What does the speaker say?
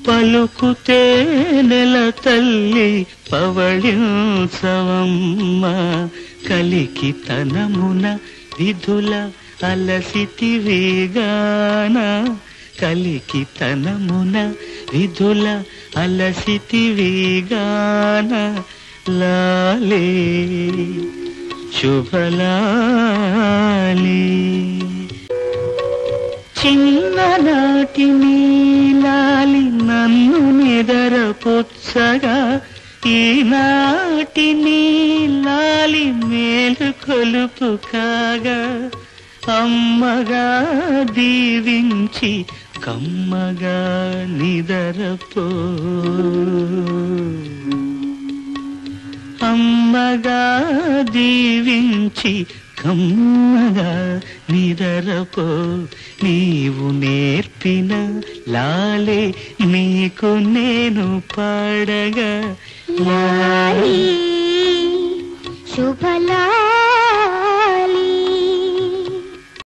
పలుకుతే నెల తల్లి పవళింసవమ్మ కలికి తనమున విధుల అలసితి వేగాన కలికి తనమున విధుల అలసితి వేగాన లాలే శుభలాలి చిన్ననాటి నీలాలి నన్ను నిదరపుచ్చగా ఈనాటి నీలాలి మేలు కొలుపు కాగా అమ్మగా దీవించి కమ్మగా నిదరపో అమ్మగా దీవించి కమ్మగా నిదరపో నీవు నేర్పిన లాలే నీకు నేను పాడగా లాలే